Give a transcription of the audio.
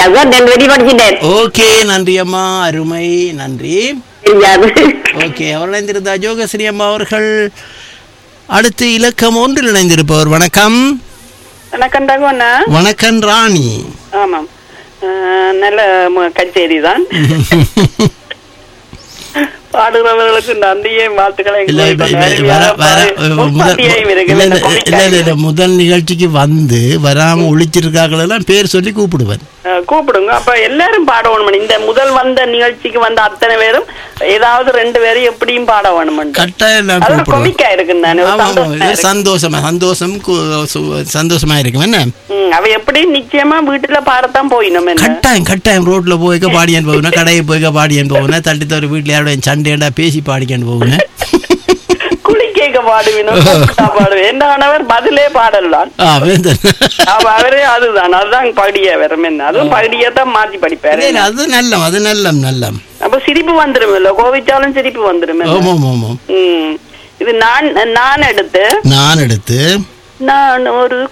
தெரியாது ரெண்டு வரி படிச்சுட்டேன் ஓகே நன்றி அம்மா அருமை நன்றி தெரியாது ஓகே அவர் இணைந்திருந்த ஜோகஸ்ரீ அம்மா அவர்கள் அடுத்து இலக்கம் ஒன்றில் இணைந்திருப்பவர் வணக்கம் வணக்கம் தகவண்ணா வணக்கம் ராணி ஆமாம் அஹ், நல்ல ம- கச்சேரி தான் பாடுறவர்களுக்கு நன்றியே வாழ்த்துக்களை இல்ல இப்ப- இப்ப வர வர முதல் இல்ல இல்ல இல்ல இல்ல, இல்ல முதல் நிகழ்ச்சிக்கு வந்து வராம ஒழிச்சிருக்கார்கள் எல்லாம் பேர் சொல்லி கூப்பிடுவேன் கூப்பிடுங்க அப்ப எல்லாரும் பாட வேணும் இந்த முதல் வந்த நிகழ்ச்சிக்கு வந்த அத்தனை பேரும் ஏதாவது ரெண்டு பேரும் எப்படியும் பாட வேணும் கட்டாயம் நான் அது கூப்பிடுவேன் கொமிக்கா இருக்கு தானே ஒரு ஆமா, ஆமா. சந்தோஷமா இது இருக்கு. சந்தோஷமா சந்தோஷம் கு- சு- சந்தோஷமா இருக்கும் என்ன ம், அவ எப்படி நிச்சயமா வீட்டுல பாடத்தான் போயிடும் என்ன கட்டாயம் கட்டாயம் ரோட்ல போய்க்க பாடியான் போகுனா கடையை போய்க்க பாடியான் போகுனா தள்ளி தவிர வீட்டுல யாரோட சண்டையண்டா பேசி பாடிக்கான் போகுன குளிக்கேக்க பாடுவினோம் கூப்பிட்டா பாடுவேன் என்ன கணவர் பதிலே பாடலாம் ஆ வேந்தன் அவ அவரே அதுதான் அதுதான் பகுடியா வரும் என்ன அதுவும் பகுடியா தான் மாத்தி படிப்பாரு இல்ல, அது நல்லம் அது நல்லம் நல்லம் அப்ப சிரிப்பு வந்துரும் இல்ல கோவிச்சாலும் சிரிப்பு வந்துரும் ஓம் ஓம் ஓம் ஓம். ம் இது நான் நான் எடுத்து நான் எடுத்து நான் ஒரு